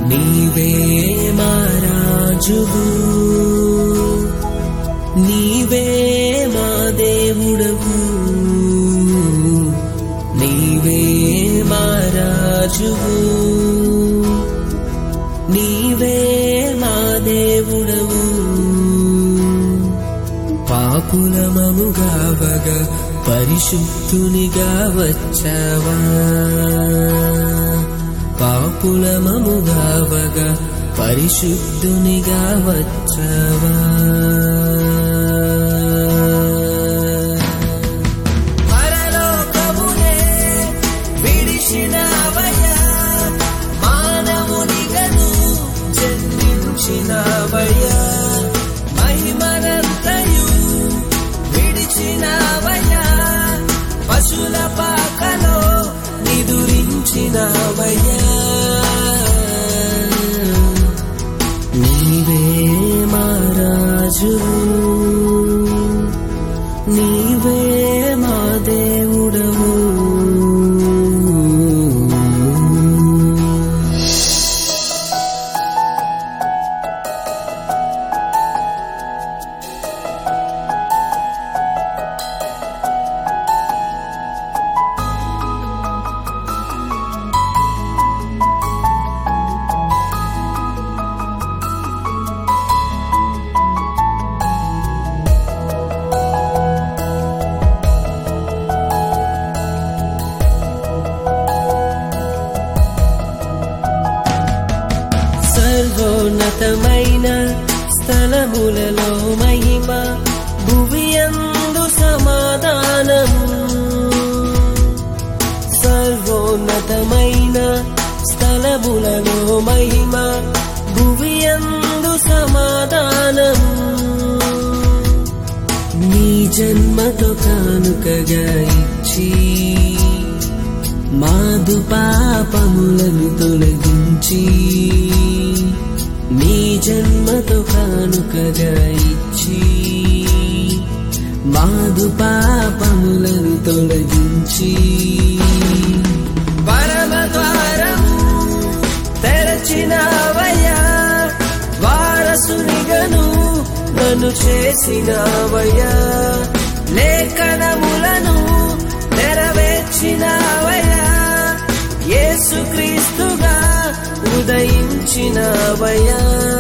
నీవే మా రాజువు నీవే మా దేవుడవు నీవే మా రాజువు నీవే మా దేవుడవు పాపులమముగావగా పరిశుద్ధునిగా వచ్చావా పాపులమముగావగా పరిశుద్ధునిగా వచ్చావా పరలోకమునే విడిచినవయ్యా మానవునిగను జన్మించినవయ్యా మహిమనంతయు విడిచినవయ్యా పశుల పాకలో నిదురించినవయ్యా నీవే మా రాజు నీవే మా దేవుడవు సర్వోన్నతమైన స్థలములలో మహిమ భువియందు సమాధానము సర్వోన్నతమైన స్థలములలో మహిమ భువియందు సమాధానము నీ జన్మతో కానుకగా ఇచ్చి మాదు పాపములను తొలగించి నీ జన్మతో కానుకగా ఇచ్చి మాదు పాపములను తొలగించి పరమ ద్వారము తెరచినవయ్యా వారసునిగను నన్ను చేసినవయ్యా లేఖనములను నెరవేర్చినవయ్యా యేసుక్రీస్తుగా ఉదయించినవయ్యా